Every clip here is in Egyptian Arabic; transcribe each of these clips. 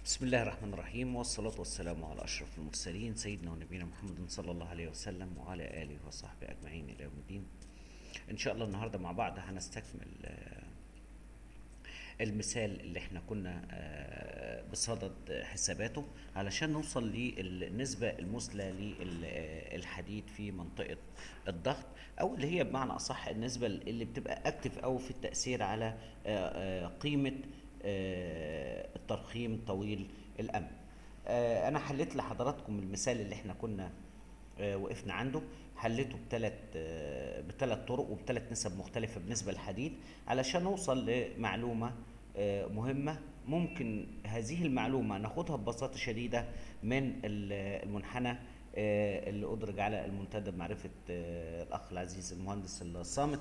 بسم الله الرحمن الرحيم والصلاة والسلام على أشرف المرسلين سيدنا ونبينا محمد صلى الله عليه وسلم وعلى آله وصحبه أجمعين إلى يوم الدين إن شاء الله النهاردة مع بعض هنستكمل آه، المثال اللي احنا كنا آه، بصدد حساباته علشان نوصل للنسبة المثلى للحديد في منطقة الضغط أو اللي هي بمعنى أصح النسبة اللي بتبقى أكتف أو في التأثير على آه، آه، قيمة آه، الترخيم طويل الامد آه، انا حليت لحضراتكم المثال اللي احنا كنا آه، وقفنا عنده حليته بثلاث بثلاث طرق وبثلاث نسب مختلفه بالنسبه للحديد علشان نوصل لمعلومه آه، مهمه ممكن هذه المعلومه ناخدها ببساطه شديده من ال- المنحنى آه، اللي ادرج على المنتدى بمعرفه آه، الاخ العزيز المهندس الصامت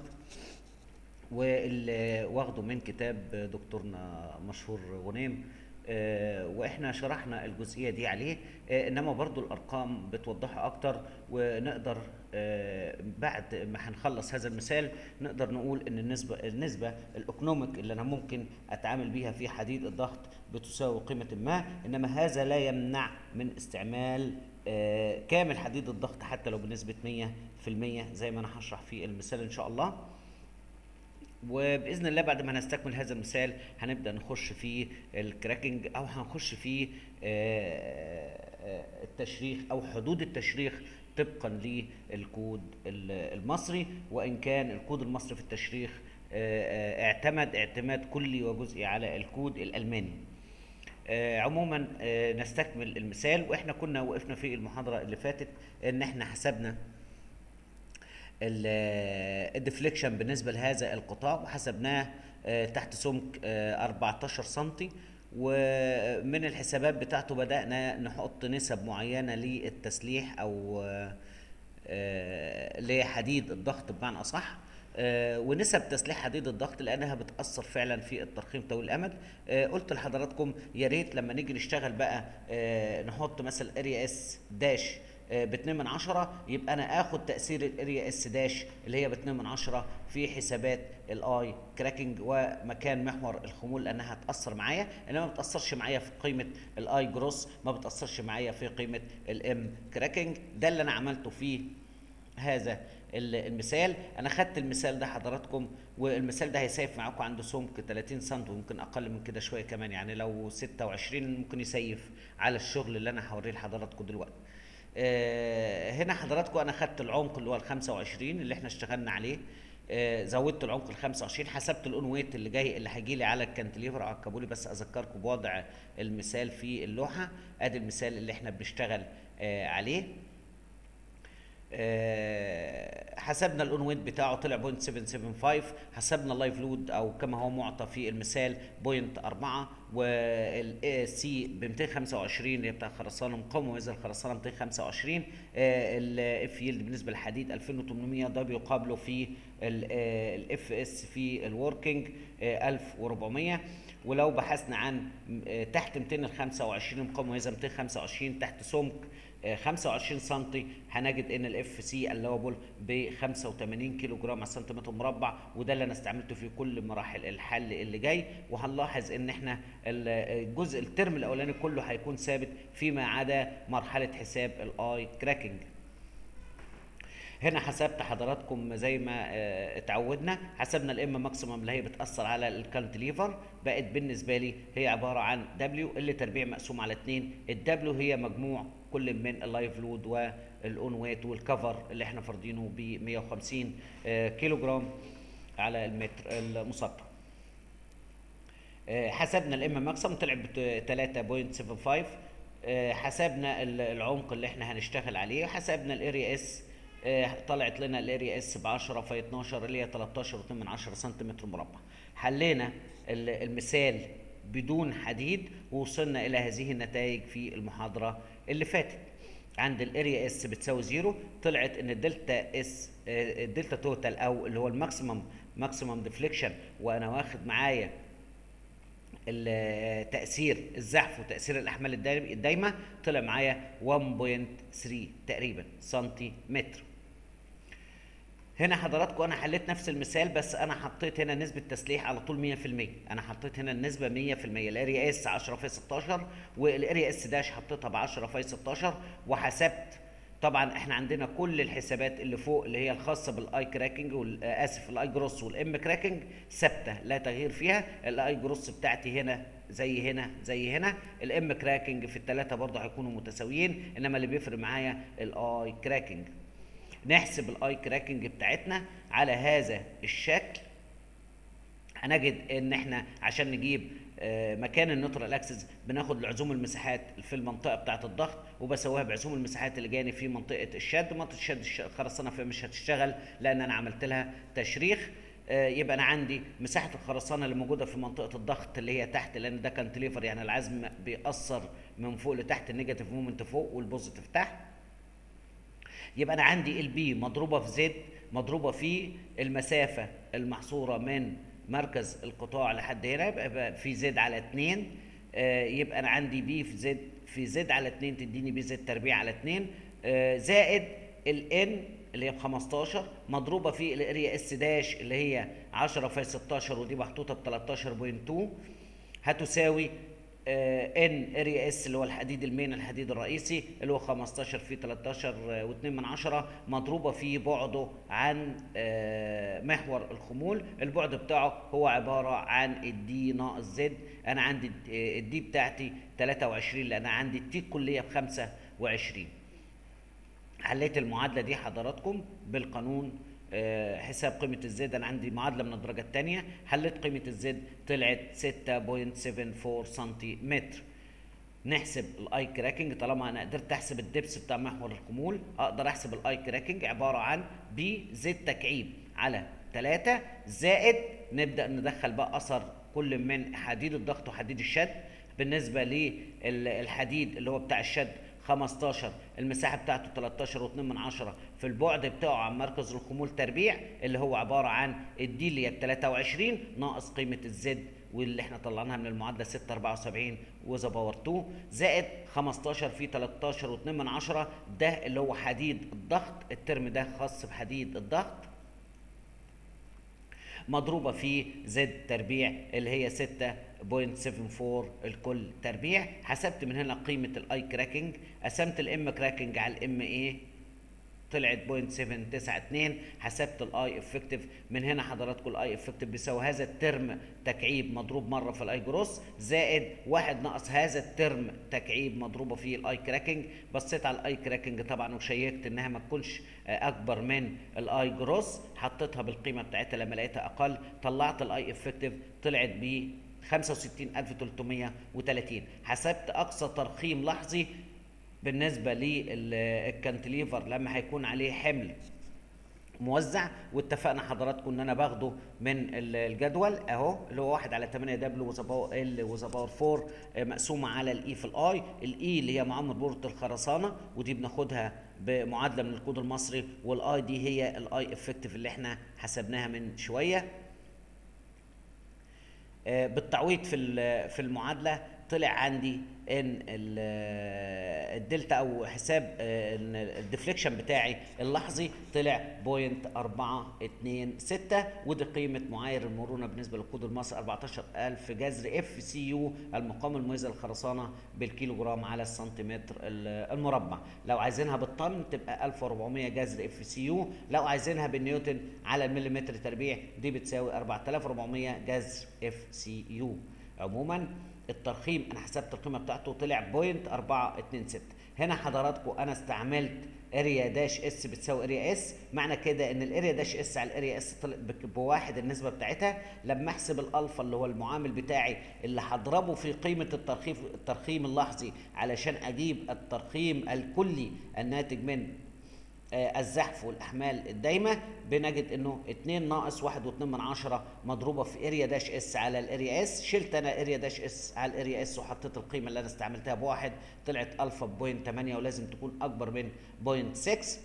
واللي واخده من كتاب دكتورنا مشهور غنيم آه، واحنا شرحنا الجزئيه دي عليه آه، انما برضو الارقام بتوضحها اكتر ونقدر آه، بعد ما هنخلص هذا المثال نقدر نقول ان النسبه النسبه الايكونوميك اللي انا ممكن اتعامل بيها في حديد الضغط بتساوي قيمه ما انما هذا لا يمنع من استعمال آه، كامل حديد الضغط حتى لو بنسبه 100% زي ما انا هشرح في المثال ان شاء الله وباذن الله بعد ما نستكمل هذا المثال هنبدا نخش في الكراكنج او هنخش في آه، آه، التشريح او حدود التشريح طبقا للكود ال- المصري وان كان الكود المصري في التشريح آه، آه، اعتمد اعتماد كلي وجزئي على الكود الالماني آه، عموما آه، نستكمل المثال واحنا كنا وقفنا في المحاضره اللي فاتت ان احنا حسبنا الديفليكشن بالنسبه لهذا القطاع وحسبناه آه، تحت سمك آه، 14 سنتي ومن الحسابات بتاعته بدأنا نحط نسب معينة للتسليح أو آه، آه، لحديد الضغط بمعنى أصح آه، ونسب تسليح حديد الضغط لانها بتاثر فعلا في الترخيم طويل الامد آه، قلت لحضراتكم يا ريت لما نيجي نشتغل بقى آه، نحط مثلا اريا اس داش ب 2 من 10 يبقى انا اخد تاثير الاريا اس داش اللي هي ب 2 من 10 في حسابات الاي كراكنج ومكان محور الخمول لانها هتاثر معايا انما ما بتاثرش معايا في قيمه الاي جروس ما بتاثرش معايا في قيمه الام كراكنج ده اللي انا عملته في هذا ال- المثال انا خدت المثال ده حضراتكم والمثال ده هيسيف معاكم عنده سمك 30 سم وممكن اقل من كده شويه كمان يعني لو 26 ممكن يسيف على الشغل اللي انا هوريه لحضراتكم دلوقتي آه، هنا حضراتكم انا خدت العمق اللي هو ال 25 اللي احنا اشتغلنا عليه آه، زودت العمق ال 25 حسبت الاون ويت اللي جاي اللي هيجي لي على الكانتليفر عقبوا لي بس اذكركم بوضع المثال في اللوحه ادي المثال اللي احنا بنشتغل آه، عليه آه، حسبنا الاون ويت بتاعه طلع 0.775 حسبنا اللايف لود او كما هو معطى في المثال 0.4 والاي سي ب 225 اللي هي بتاع الخرسانه مقاومه وزن الخرسانه 225 الاف يلد بالنسبه للحديد 2800 ده بيقابله في الاف اس في الوركينج 1400 ولو بحثنا عن آه، تحت 225 مقاومه وزن 225 تحت سمك آه، 25 سم هنجد ان الاف سي اللوبل ب 85 كيلو جرام على سنتيمتر مربع وده اللي انا استعملته في كل مراحل الحل اللي جاي وهنلاحظ ان احنا ال- الجزء الترم الاولاني كله هيكون ثابت فيما عدا مرحله حساب الاي كراكنج هنا حسبت حضراتكم زي ما آه، اتعودنا حسبنا الام ماكسيمم اللي هي بتاثر على الكانتليفر بقت بالنسبه لي هي عباره عن دبليو اللي تربيع مقسوم على 2 الدبليو هي مجموع كل من اللايف لود والاون ويت والكفر اللي احنا فرضينه ب 150 آه، كيلو جرام على المتر المسطح آه، حسبنا الام ماكسيمم طلع ب 3.75 آه، حسبنا ال- العمق اللي احنا هنشتغل عليه حسبنا الاريا اس طلعت لنا الاريا اس ب 10 في 12 اللي هي 13.2 من 10 سنتيمتر مربع حلينا ال- المثال بدون حديد ووصلنا الى هذه النتائج في المحاضره اللي فاتت عند الاريا اس بتساوي زيرو طلعت ان الدلتا اس آه، الدلتا توتال او اللي هو الماكسيمم ماكسيمم ديفليكشن وانا واخد معايا التأثير الزحف وتأثير الأحمال الدايم- الدايمة طلع معايا 1.3 تقريبا سنتيمتر هنا حضراتكم انا حليت نفس المثال بس انا حطيت هنا نسبه تسليح على طول 100% انا حطيت هنا النسبه 100% الاريا اس 10 في 16 والاريا اس داش حطيتها ب 10 في 16 وحسبت طبعا احنا عندنا كل الحسابات اللي فوق اللي هي الخاصه بالاي كراكنج اسف الاي جروس والام كراكنج ثابته لا تغيير فيها الاي جروس بتاعتي هنا زي هنا زي هنا الام كراكنج في الثلاثه برضه هيكونوا متساويين انما اللي بيفرق معايا الاي كراكنج نحسب الاي كراكنج بتاعتنا على هذا الشكل هنجد ان احنا عشان نجيب آه، مكان النيوترال اكسس بناخد العزوم المساحات في المنطقه بتاعه الضغط وبسويها بعزوم المساحات اللي جاني في منطقه الشد منطقه الشد الش- الخرسانه فيها مش هتشتغل لان انا عملت لها تشريخ آه، يبقى انا عندي مساحه الخرسانه اللي موجوده في منطقه الضغط اللي هي تحت لان ده كانتليفر يعني العزم بيأثر من فوق لتحت النيجاتيف مومنت فوق والبوزيتيف تحت يبقى انا عندي البي مضروبه في زد مضروبه في المسافه المحصوره من مركز القطاع لحد هنا يبقى يبقى في زد على 2 آه، يبقى انا عندي بي في زد في زد على 2 تديني بي زد تربيع على 2 آه، زائد الان اللي هي ب 15 مضروبه في الاريا اس داش اللي هي 10 في 16 ودي محطوطه ب 13.2 هتساوي ان اريا اس اللي هو الحديد المين الحديد الرئيسي اللي هو 15 في 13 و2 من عشرة مضروبه في بعده عن آه، محور الخمول البعد بتاعه هو عباره عن الدي ناقص زد انا عندي آه، الدي بتاعتي 23 لان عندي التي الكليه ب 25 حليت المعادله دي حضراتكم بالقانون آه، حساب قيمه الزد انا عندي معادله من الدرجه الثانيه حليت قيمه الزد طلعت 6.74 سنتيمتر نحسب الاي كراكنج طالما انا قدرت احسب الدبس بتاع محور الخمول اقدر احسب الاي كراكنج عباره عن بي زد تكعيب على 3 زائد نبدا ندخل بقى اثر كل من حديد الضغط وحديد الشد بالنسبه للحديد اللي هو بتاع الشد 15 المساحه بتاعته 13 و2 من عشرة في البعد بتاعه عن مركز الخمول تربيع اللي هو عباره عن الدي اللي هي 23 ناقص قيمه الزد واللي احنا طلعناها من المعادله 674 وذا باور 2 زائد 15 في 13 و2 من عشرة ده اللي هو حديد الضغط الترم ده خاص بحديد الضغط مضروبه في زد تربيع اللي هي 6.74 الكل تربيع حسبت من هنا قيمه الاي كراكنج قسمت الام كراكنج على الام ايه طلعت 0.792 حسبت الاي افكتيف من هنا حضراتكم الاي افكتيف بيساوي هذا الترم تكعيب مضروب مره في الاي جروس زائد واحد ناقص هذا الترم تكعيب مضروبه في الاي كراكنج بصيت على الاي كراكنج طبعا وشيكت انها ما تكونش آه، اكبر من الاي جروس حطيتها بالقيمه بتاعتها لما لقيتها اقل طلعت الاي افكتيف طلعت ب 65330 حسبت اقصى ترخيم لحظي بالنسبه للكانتليفر لما هيكون عليه حمل موزع واتفقنا حضراتكم ان انا باخده من ال- الجدول اهو اللي هو 1 على 8 دبليو وذا باور ال وذا باور 4 آه، مقسومه على الاي في الاي الاي اللي هي معامل بورة الخرسانه ودي بناخدها بمعادله من الكود المصري والاي دي هي الاي افكتيف اللي احنا حسبناها من شويه آه، بالتعويض في ال- في المعادله طلع عندي ان ال- آه، الدلتا او حساب آه، ان الديفليكشن بتاعي اللحظي طلع بوينت 426 ودي قيمه معايير المرونه بالنسبه للكود المصري 14000 جذر اف سي يو المقام المميز للخرسانه بالكيلو جرام على السنتيمتر ال- المربع لو عايزينها بالطن تبقى 1400 جذر اف سي يو لو عايزينها بالنيوتن على المليمتر تربيع دي بتساوي 4400 جذر اف سي يو عموما الترخيم انا حسبت القيمه بتاعته طلع بوينت 426 هنا حضراتكم انا استعملت اريا داش اس بتساوي اريا اس معنى كده ان الاريا داش اس على الاريا اس طلع بك- بواحد النسبه بتاعتها لما احسب الالفا اللي هو المعامل بتاعي اللي هضربه في قيمه الترخيم الترخيم اللحظي علشان اجيب الترخيم الكلي الناتج من آه، الزحف والاحمال الدايمه بنجد انه 2 ناقص 1.2 من عشرة مضروبه في اريا داش اس على الاريا اس شلت انا اريا داش اس على الاريا اس وحطيت القيمه اللي انا استعملتها بواحد طلعت الفا بوينت 8 ولازم تكون اكبر من بوينت 6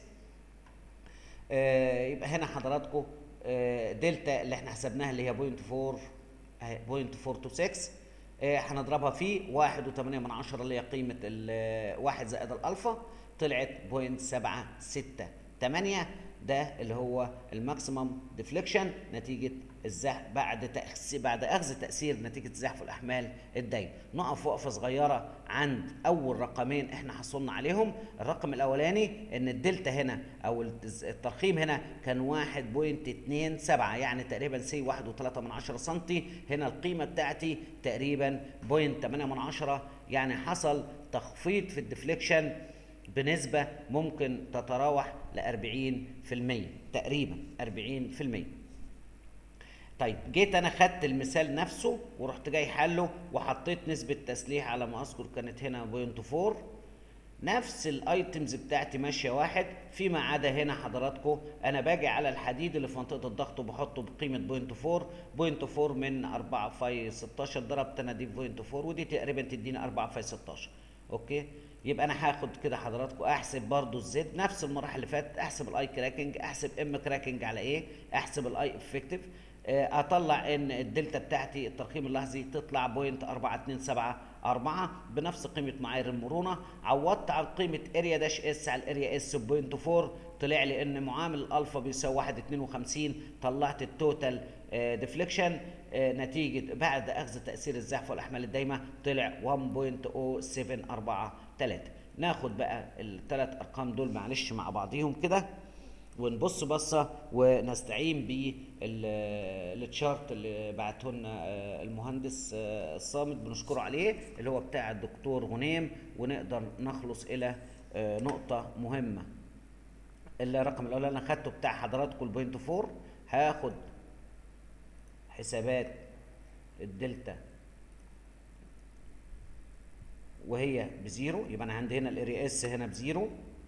آه، يبقى هنا حضراتكم آه، دلتا اللي احنا حسبناها اللي هي بوينت 4 اهي بوينت 426 آه، هنضربها في واحد وثمانية من عشرة اللي هي قيمة ال- واحد زائد الألفا طلعت بوينت سبعة ستة 8 ده اللي هو الماكسيمم ديفليكشن نتيجه الزحف بعد تأخذ بعد اخذ تاثير نتيجه زحف الاحمال الدايمه نقف وقفه صغيره عند اول رقمين احنا حصلنا عليهم الرقم الاولاني ان الدلتا هنا او الترخيم هنا كان 1.27 يعني تقريبا سي 1.3 من 10 سم هنا القيمه بتاعتي تقريبا 0.8 يعني حصل تخفيض في الديفليكشن بنسبة ممكن تتراوح ل 40% تقريبا 40% طيب جيت انا خدت المثال نفسه ورحت جاي حله وحطيت نسبة تسليح على ما اذكر كانت هنا بوينت 4 نفس الايتمز بتاعتي ماشيه واحد فيما عدا هنا حضراتكم انا باجي على الحديد اللي في منطقه الضغط وبحطه بقيمه بوينت 4 بوينت 4 من 4 في 16 ضربت انا دي بوينت 4 ودي تقريبا تديني 4 في 16 اوكي يبقى انا هاخد كده حضراتكم احسب برضو الزد نفس المراحل اللي فاتت احسب الاي كراكنج احسب ام كراكنج على ايه احسب الاي افكتيف اطلع ان الدلتا بتاعتي الترقيم اللحظي تطلع بوينت 4274 بنفس قيمه معايير المرونه عوضت عن قيمه اريا داش اس على الاريا اس بوينت 4 طلع لي ان معامل الالفا بيساوي 1.52 طلعت التوتال ديفليكشن نتيجه بعد اخذ تاثير الزحف والاحمال الدايمه طلع 1.0743 ناخد بقى الثلاث ارقام دول معلش مع بعضيهم كده ونبص بصه ونستعين بالتشارت اللي بعته لنا المهندس الصامت بنشكره عليه اللي هو بتاع الدكتور غنيم ونقدر نخلص الى نقطه مهمه الرقم الاول انا خدته بتاع حضراتكم البوينت 4 هاخد حسابات الدلتا وهي بزيرو يبقى انا عندي هنا الاريا اس هنا بزيرو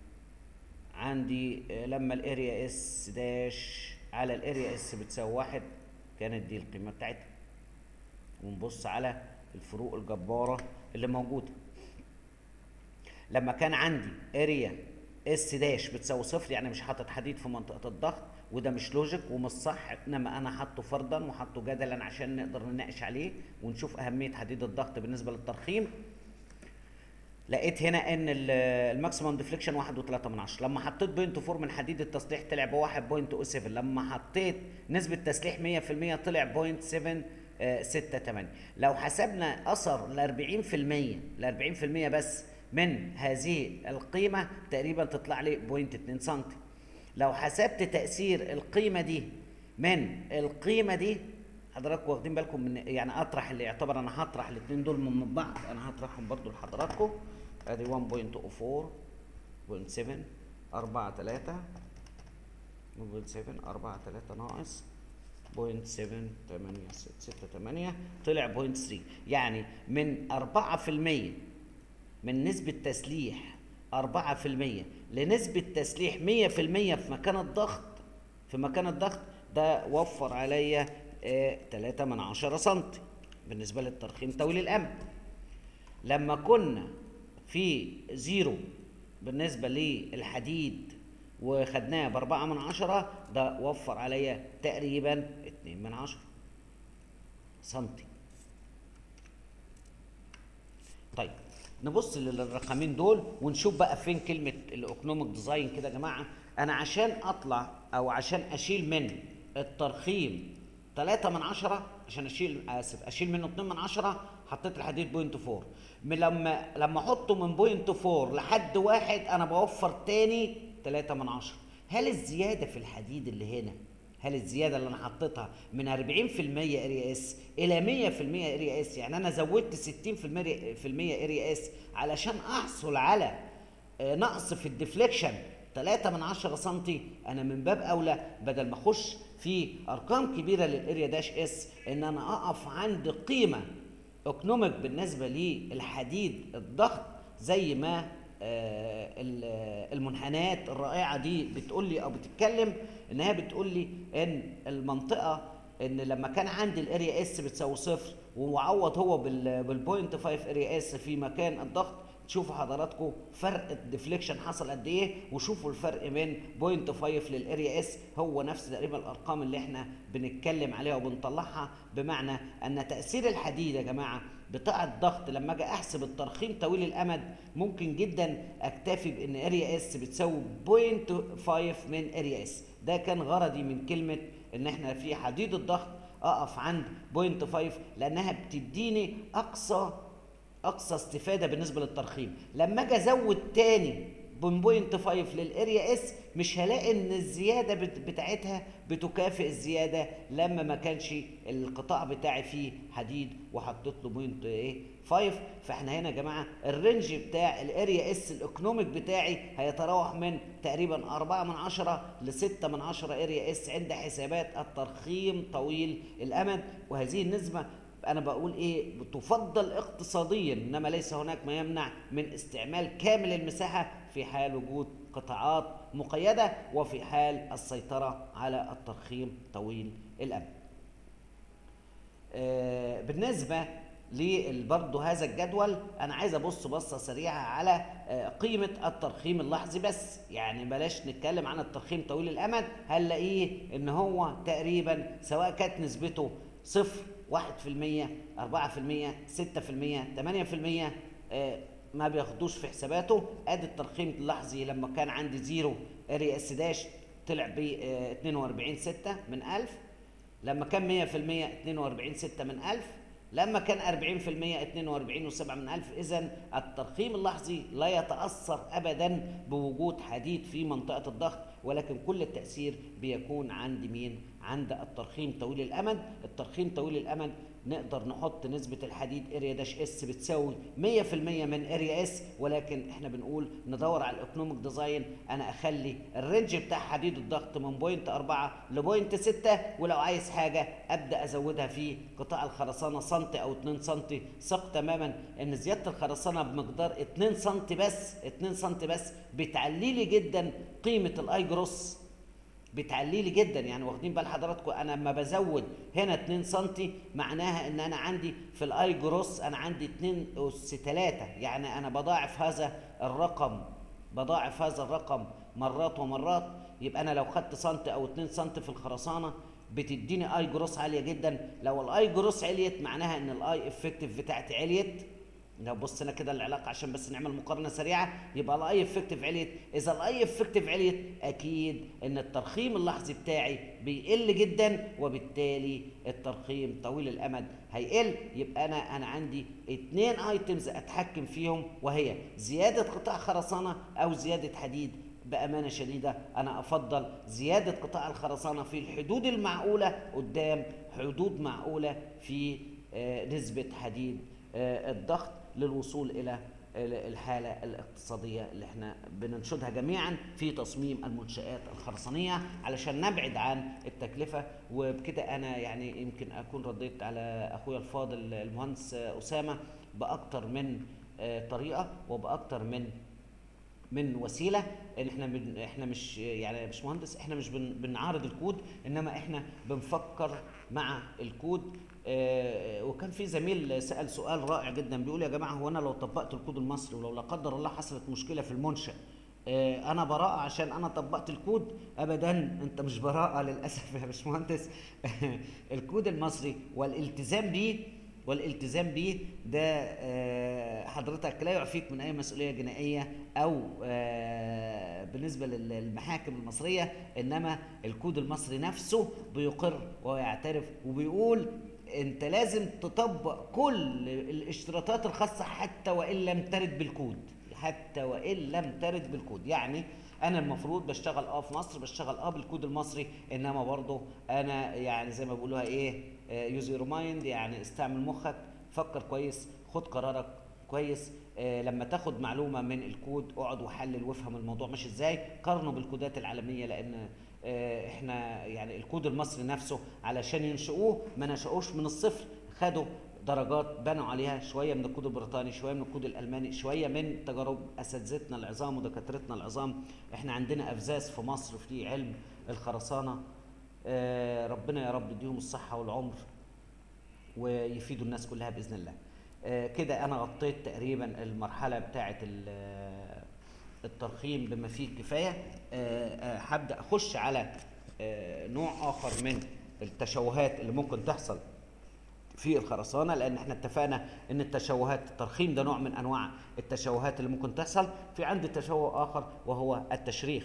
عندي لما الاريا اس داش على الاريا اس بتساوي واحد كانت دي القيمه بتاعتها ونبص على الفروق الجباره اللي موجوده لما كان عندي اريا اس داش بتساوي صفر يعني مش حاطط حديد في منطقه الضغط وده مش لوجيك ومش صح انما انا حاطه فرضا وحاطه جدلا عشان نقدر نناقش عليه ونشوف اهميه حديد الضغط بالنسبه للترخيم لقيت هنا ان الماكسيمم ديفليكشن واحد وتلاتة من عشرة لما حطيت بوينت فور من حديد التسليح طلع بواحد بوينت او سيفن لما حطيت نسبة تسليح مية في المية طلع بوينت سيفن ستة تمانية لو حسبنا اثر لاربعين في المية لاربعين في المية بس من هذه القيمة تقريبا تطلع لي بوينت اتنين سنتي لو حسبت تأثير القيمة دي من القيمة دي حضراتكم واخدين بالكم من يعني اطرح اللي يعتبر انا هطرح الاثنين دول من بعض انا هطرحهم برضو لحضراتكم ادي 1.04 0.7 4 3 1.7 4 3 ناقص 0.7 8 6 8 طلع 0.3 يعني من 4% من نسبة تسليح 4% لنسبة تسليح 100% في مكان الضغط في مكان الضغط ده وفر عليا 3 من 10 سم بالنسبة للترخيم طويل الأمد لما كنا في زيرو بالنسبة للحديد وخدناه بأربعة من عشرة ده وفر عليا تقريبا اتنين من عشرة سنتي طيب نبص للرقمين دول ونشوف بقى فين كلمة الاوكنوميك ديزاين كده يا جماعة أنا عشان أطلع أو عشان أشيل من الترخيم 3 من عشرة عشان اشيل اسف اشيل منه 2 من عشرة حطيت الحديد بوينت 4 من لما لما احطه من بوينت 4 لحد واحد انا بوفر تاني 3 من عشرة هل الزياده في الحديد اللي هنا هل الزياده اللي انا حطيتها من 40% اريا اس الى 100% اريا اس يعني انا زودت 60% اريا اس علشان احصل على نقص في الديفليكشن 3 من 10 سم انا من باب اولى بدل ما اخش في ارقام كبيره للاريا داش اس ان انا اقف عند قيمه اكنوميك بالنسبه للحديد الضغط زي ما المنحنيات الرائعه دي بتقول لي او بتتكلم ان هي بتقول لي ان المنطقه ان لما كان عندي الاريا اس بتساوي صفر وعوض هو بالبوينت 5 اريا اس في مكان الضغط تشوفوا حضراتكم فرق الديفليكشن حصل قد ايه وشوفوا الفرق من بوينت 5 للاريا اس هو نفس تقريبا الارقام اللي احنا بنتكلم عليها وبنطلعها بمعنى ان تاثير الحديد يا جماعه بتاع الضغط لما اجي احسب الترخيم طويل الامد ممكن جدا اكتفي بان اريا اس بتساوي 0.5 من اريا اس ده كان غرضي من كلمه ان احنا في حديد الضغط اقف عند 0.5 لانها بتديني اقصى اقصى استفاده بالنسبه للترخيم لما اجي ازود تاني من بوينت 5 للاريا اس مش هلاقي ان الزياده بتاعتها بتكافئ الزياده لما ما كانش القطاع بتاعي فيه حديد وحطيت له بوينت ايه 5 فاحنا هنا يا جماعه الرينج بتاع الاريا اس الايكونوميك بتاعي هيتراوح من تقريبا 4 من 10 ل 6 من 10 اريا اس عند حسابات الترخيم طويل الامد وهذه النسبه انا بقول ايه تفضل اقتصاديا انما ليس هناك ما يمنع من استعمال كامل المساحه في حال وجود قطاعات مقيده وفي حال السيطره على الترخيم طويل الامد. آه بالنسبه برضه هذا الجدول انا عايز ابص بصه سريعه على قيمه الترخيم اللحظي بس يعني بلاش نتكلم عن الترخيم طويل الامد هنلاقيه ان هو تقريبا سواء كانت نسبته صفر واحد في المية أربعة في المية ستة في المية تمانية في المية ما بياخدوش في حساباته ادي الترخيم اللحظي لما كان عندي زيرو اري اس داش طلع ب 42 6 من 1000 لما كان 100% 42 6 من 1000 لما كان 40% 42 و7 من 1000 اذا الترخيم اللحظي لا يتاثر ابدا بوجود حديد في منطقه الضغط ولكن كل التاثير بيكون عند مين عند الترخيم طويل الامد الترخيم طويل الامد نقدر نحط نسبة الحديد اريا داش اس بتساوي 100% من اريا اس ولكن احنا بنقول ندور على الايكونوميك ديزاين انا اخلي الرينج بتاع حديد الضغط من بوينت 4 لبوينت 6 ولو عايز حاجة ابدا ازودها في قطاع الخرسانة سنتي او 2 سنتي ثق تماما ان زيادة الخرسانة بمقدار 2 سنتي بس 2 سنتي بس بتعلي لي جدا قيمة الاي جروس بتعلي لي جدا يعني واخدين بال حضراتكم انا لما بزود هنا 2 سم معناها ان انا عندي في الاي جروس انا عندي 2 اس 3 يعني انا بضاعف هذا الرقم بضاعف هذا الرقم مرات ومرات يبقى انا لو خدت سم او 2 سم في الخرسانه بتديني اي جروس عاليه جدا لو الاي جروس عليت معناها ان الاي افكتيف بتاعتي عليت لو بصينا كده العلاقه عشان بس نعمل مقارنه سريعه يبقى الاي افكتيف عليت اذا الاي افكتيف عليت اكيد ان الترخيم اللحظي بتاعي بيقل جدا وبالتالي الترخيم طويل الامد هيقل يبقى انا انا عندي اتنين ايتمز اتحكم فيهم وهي زياده قطاع خرسانه او زياده حديد بامانه شديده انا افضل زياده قطاع الخرسانه في الحدود المعقوله قدام حدود معقوله في نسبه حديد الضغط للوصول الى الحالة الاقتصادية اللي احنا بننشدها جميعا في تصميم المنشآت الخرسانية علشان نبعد عن التكلفة وبكده أنا يعني يمكن أكون رديت على أخويا الفاضل المهندس أسامة بأكتر من طريقة وبأكتر من من وسيله ان احنا بن احنا مش يعني مش مهندس احنا مش بن بنعارض الكود انما احنا بنفكر مع الكود آه وكان في زميل سال سؤال رائع جدا بيقول يا جماعه هو انا لو طبقت الكود المصري ولو لا قدر الله حصلت مشكله في المنشا آه انا براءة عشان انا طبقت الكود ابدا انت مش براءة للاسف يا باشمهندس الكود المصري والالتزام بيه والالتزام بيه ده آه حضرتك لا يعفيك من اي مسؤوليه جنائيه او آه بالنسبه للمحاكم المصريه انما الكود المصري نفسه بيقر ويعترف وبيقول انت لازم تطبق كل الاشتراطات الخاصه حتى وان لم ترد بالكود حتى وان لم ترد بالكود يعني انا المفروض بشتغل اه في مصر بشتغل اه بالكود المصري انما برضه انا يعني زي ما بيقولوها ايه يوز يور مايند يعني استعمل مخك فكر كويس خد قرارك كويس آه لما تاخد معلومه من الكود اقعد وحلل وافهم الموضوع ماشي ازاي قارنه بالكودات العالميه لان آه احنا يعني الكود المصري نفسه علشان ينشئوه ما نشأوش من الصفر خدوا درجات بنوا عليها شويه من الكود البريطاني شويه من الكود الالماني شويه من تجارب اساتذتنا العظام ودكاترتنا العظام احنا عندنا افزاز في مصر في علم الخرسانه آه ربنا يا رب يديهم الصحه والعمر ويفيدوا الناس كلها باذن الله آه، كده انا غطيت تقريبا المرحله بتاعه ال- الترخيم بما فيه الكفايه آه، آه، هبدا اخش على آه، نوع اخر من التشوهات اللي ممكن تحصل في الخرسانه لان احنا اتفقنا ان التشوهات الترخيم ده نوع من انواع التشوهات اللي ممكن تحصل في عندي تشوه اخر وهو التشريخ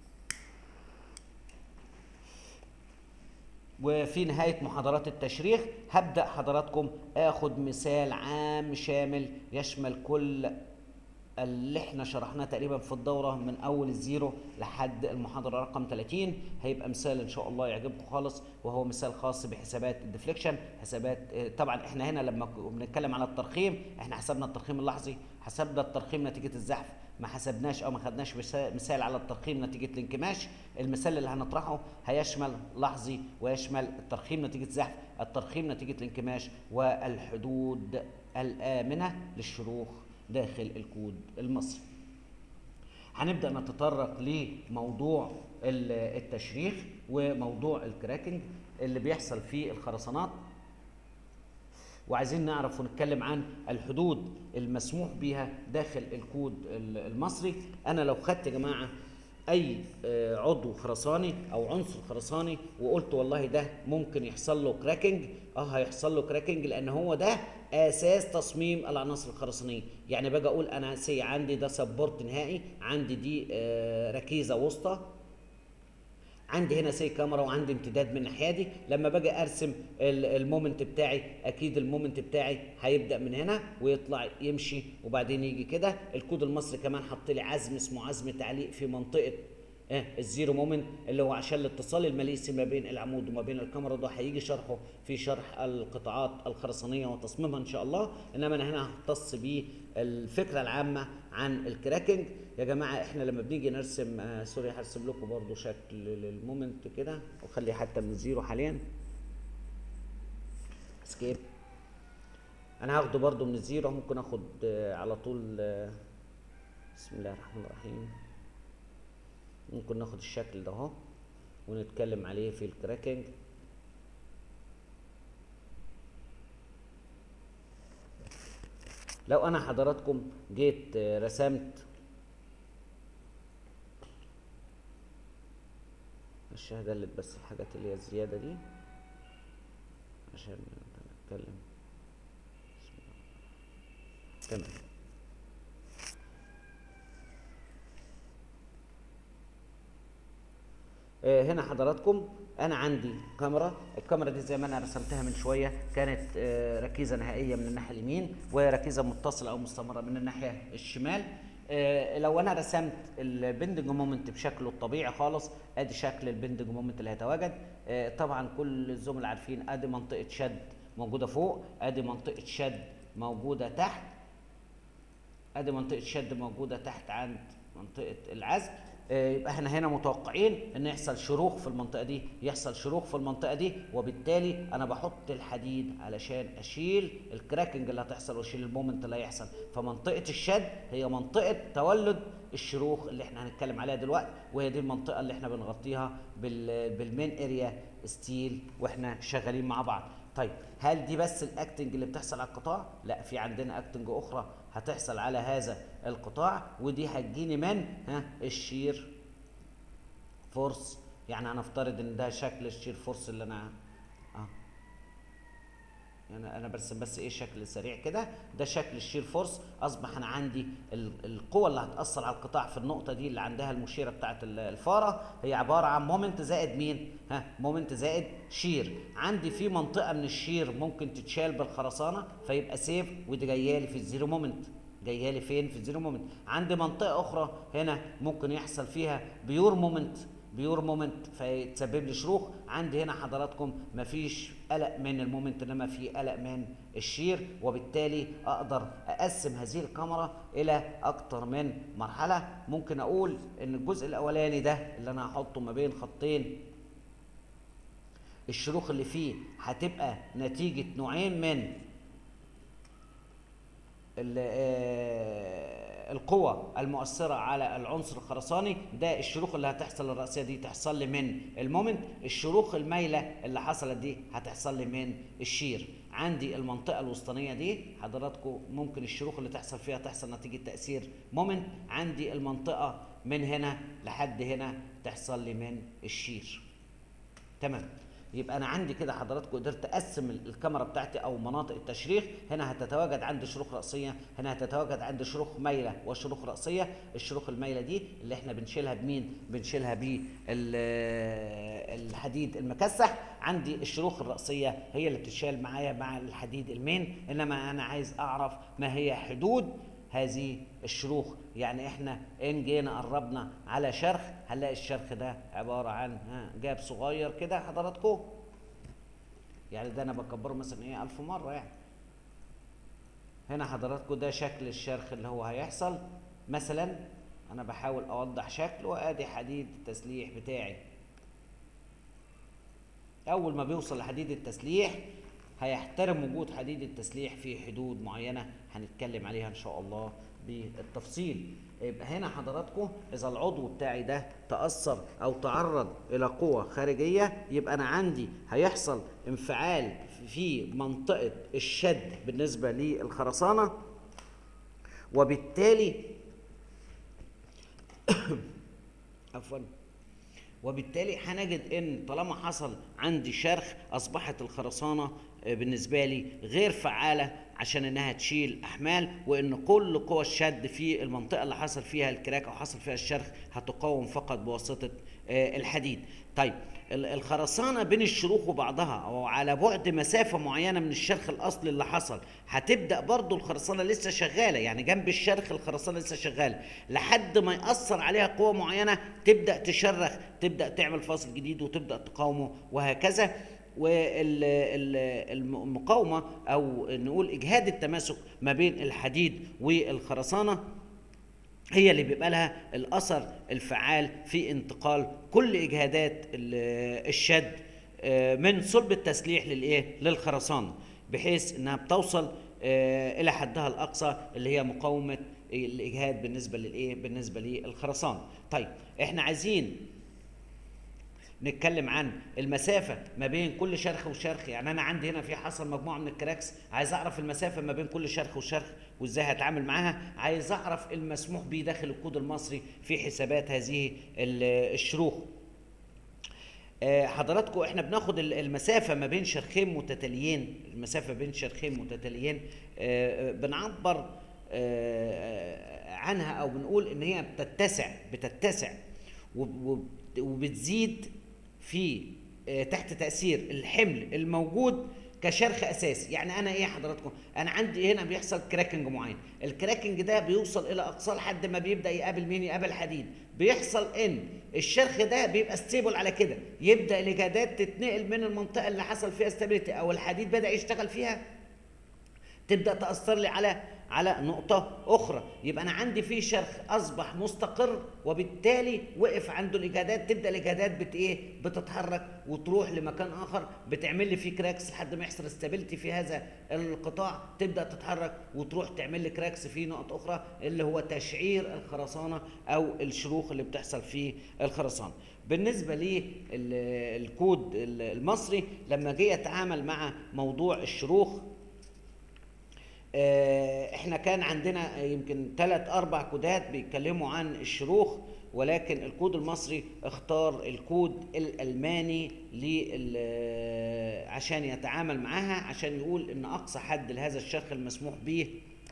وفي نهاية محاضرات التشريح هبدأ حضراتكم آخد مثال عام شامل يشمل كل اللي احنا شرحناه تقريبا في الدورة من أول الزيرو لحد المحاضرة رقم 30 هيبقى مثال إن شاء الله يعجبكم خالص وهو مثال خاص بحسابات الديفليكشن حسابات اه، طبعا احنا هنا لما ك- بنتكلم على الترخيم احنا حسبنا الترخيم اللحظي حسبنا الترخيم نتيجة الزحف ما حسبناش او ما خدناش مسا- مثال على الترخيم نتيجه الانكماش المثال اللي هنطرحه هيشمل لحظي ويشمل الترخيم نتيجه زحف الترخيم نتيجه الانكماش والحدود الامنه للشروخ داخل الكود المصري هنبدا نتطرق لموضوع ال- التشريح وموضوع الكراكنج اللي بيحصل في الخرسانات وعايزين نعرف ونتكلم عن الحدود المسموح بها داخل الكود ال- المصري انا لو خدت يا جماعه اي آه، عضو خرساني او عنصر خرساني وقلت والله ده ممكن يحصل له كراكنج اه هيحصل له كراكنج لان هو ده اساس تصميم العناصر الخرسانيه يعني باجي اقول انا سي عندي ده سبورت نهائي عندي دي آه، ركيزه وسطى عندي هنا سي كاميرا وعندي امتداد من الناحيه دي لما باجي ارسم ال- المومنت بتاعي اكيد المومنت بتاعي هيبدا من هنا ويطلع يمشي وبعدين يجي كده الكود المصري كمان حط لي عزم اسمه عزم تعليق في منطقه اه الزيرو مومنت اللي هو عشان الاتصال الماليسي ما بين العمود وما بين الكاميرا ده هيجي شرحه في شرح القطاعات الخرسانيه وتصميمها ان شاء الله انما انا هنا هختص بالفكره العامه عن الكراكنج يا جماعه احنا لما بنيجي نرسم آه سوري هرسم لكم برضو شكل للمومنت كده وخليه حتى من الزيرو حاليا اسكيب انا هاخده برضو من الزيرو ممكن اخد آه على طول آه بسم الله الرحمن الرحيم ممكن ناخد الشكل ده اهو ونتكلم عليه في الكراكنج لو انا حضراتكم جيت آه، رسمت مش هدلت بس الحاجات اللي هي الزيادة دي عشان نتكلم بسم الله. تمام آه، هنا حضراتكم انا عندي كاميرا الكاميرا دي زي ما انا رسمتها من شويه كانت آه، ركيزه نهائيه من الناحيه اليمين وركيزه متصله او مستمره من الناحيه الشمال آه، لو انا رسمت البندنج مومنت بشكله الطبيعي خالص ادي شكل البندنج مومنت اللي هيتواجد آه، طبعا كل الزملاء عارفين ادي منطقه شد موجوده فوق ادي منطقه شد موجوده تحت ادي منطقه شد موجوده تحت عند منطقه العزل آه، يبقى احنا هنا متوقعين ان يحصل شروخ في المنطقه دي يحصل شروخ في المنطقه دي وبالتالي انا بحط الحديد علشان اشيل الكراكنج اللي هتحصل واشيل المومنت اللي هيحصل فمنطقه الشد هي منطقه تولد الشروخ اللي احنا هنتكلم عليها دلوقتي وهي دي المنطقه اللي احنا بنغطيها بال بالمين اريا ستيل واحنا شغالين مع بعض طيب هل دي بس الاكتنج اللي بتحصل على القطاع لا في عندنا اكتنج اخرى هتحصل على هذا القطاع ودي هتجيني من ها الشير فورس يعني هنفترض ان ده شكل الشير فورس اللي انا اه يعني انا برسم بس ايه شكل سريع كده ده شكل الشير فورس اصبح انا عندي ال- القوه اللي هتاثر على القطاع في النقطه دي اللي عندها المشيره بتاعه ال- الفاره هي عباره عن مومنت زائد مين ها مومنت زائد شير عندي في منطقه من الشير ممكن تتشال بالخرسانه فيبقى سيف ودي جايه لي في الزيرو مومنت جايه لي فين في الزيرو مومنت عندي منطقه اخرى هنا ممكن يحصل فيها بيور مومنت بيور مومنت فيتسبب لي شروخ عندي هنا حضراتكم مفيش قلق من المومنت انما في قلق من الشير وبالتالي اقدر اقسم هذه الكاميرا الى اكتر من مرحله ممكن اقول ان الجزء الاولاني ده اللي انا هحطه ما بين خطين الشروخ اللي فيه هتبقى نتيجه نوعين من ال- آه، القوة المؤثرة على العنصر الخرساني ده الشروخ اللي هتحصل الرأسية دي تحصل لي من المومنت الشروخ المايلة اللي حصلت دي هتحصل لي من الشير عندي المنطقه الوسطانيه دي حضراتكم ممكن الشروخ اللي تحصل فيها تحصل نتيجه تاثير مومنت عندي المنطقه من هنا لحد هنا تحصل لي من الشير تمام يبقى انا عندي كده حضراتكم قدرت اقسم الكاميرا بتاعتي او مناطق التشريح هنا هتتواجد عندي شروخ راسيه هنا هتتواجد عندي شروخ مايله وشروخ راسيه الشروخ المايله دي اللي احنا بنشيلها بمين بنشيلها بالحديد المكسح عندي الشروخ الراسيه هي اللي بتتشال معايا مع الحديد المين انما انا عايز اعرف ما هي حدود هذه الشروخ يعني احنا ان جينا قربنا على شرخ هنلاقي الشرخ ده عباره عن ها جاب صغير كده حضراتكم يعني ده انا بكبره مثلا ايه ألف مره يعني هنا حضراتكم ده شكل الشرخ اللي هو هيحصل مثلا انا بحاول اوضح شكله وادي حديد التسليح بتاعي اول ما بيوصل لحديد التسليح هيحترم وجود حديد التسليح في حدود معينه هنتكلم عليها ان شاء الله بالتفصيل يبقى هنا حضراتكم اذا العضو بتاعي ده تاثر او تعرض الى قوه خارجيه يبقى انا عندي هيحصل انفعال في منطقه الشد بالنسبه للخرسانه وبالتالي عفوا وبالتالي هنجد ان طالما حصل عندي شرخ اصبحت الخرسانه بالنسبه لي غير فعاله عشان انها تشيل احمال وان كل قوى الشد في المنطقه اللي حصل فيها الكراك او حصل فيها الشرخ هتقاوم فقط بواسطه الحديد طيب الخرسانه بين الشروخ وبعضها او على بعد مسافه معينه من الشرخ الاصلي اللي حصل هتبدا برضو الخرسانه لسه شغاله يعني جنب الشرخ الخرسانه لسه شغاله لحد ما ياثر عليها قوه معينه تبدا تشرخ تبدا تعمل فاصل جديد وتبدا تقاومه وهكذا والمقاومه او نقول اجهاد التماسك ما بين الحديد والخرسانه هي اللي بيبقى لها الاثر الفعال في انتقال كل اجهادات الشد من صلب التسليح للايه للخرسانه بحيث انها بتوصل الى حدها الاقصى اللي هي مقاومه الاجهاد بالنسبه للايه بالنسبه للخرسانه طيب احنا عايزين نتكلم عن المسافه ما بين كل شرخ وشرخ يعني انا عندي هنا في حصل مجموعه من الكراكس عايز اعرف المسافه ما بين كل شرخ وشرخ وازاي هتعامل معاها عايز اعرف المسموح به داخل الكود المصري في حسابات هذه الشروخ حضراتكم احنا بناخد المسافه ما بين شرخين متتاليين المسافه بين شرخين متتاليين بنعبر عنها او بنقول ان هي بتتسع بتتسع وبتزيد في تحت تاثير الحمل الموجود كشرخ اساسي يعني انا ايه حضراتكم انا عندي هنا بيحصل كراكنج معين الكراكنج ده بيوصل الى اقصى لحد ما بيبدا يقابل مين يقابل حديد بيحصل ان الشرخ ده بيبقى ستيبل على كده يبدا الاجهادات تتنقل من المنطقه اللي حصل فيها ستابيليتي او الحديد بدا يشتغل فيها تبدا تاثر لي على على نقطة أخرى يبقى أنا عندي في شرخ أصبح مستقر وبالتالي وقف عنده الإجهادات تبدأ الإجهادات بت إيه؟ بتتحرك وتروح لمكان آخر بتعمل لي فيه كراكس لحد ما يحصل استابيليتي في هذا القطاع تبدأ تتحرك وتروح تعمل لي كراكس في نقط أخرى اللي هو تشعير الخرسانة أو الشروخ اللي بتحصل في الخرسانة. بالنسبة للكود المصري لما جه يتعامل مع موضوع الشروخ احنا كان عندنا يمكن ثلاث اربع كودات بيتكلموا عن الشروخ ولكن الكود المصري اختار الكود الالماني عشان يتعامل معاها عشان يقول ان اقصى حد لهذا الشرخ المسموح به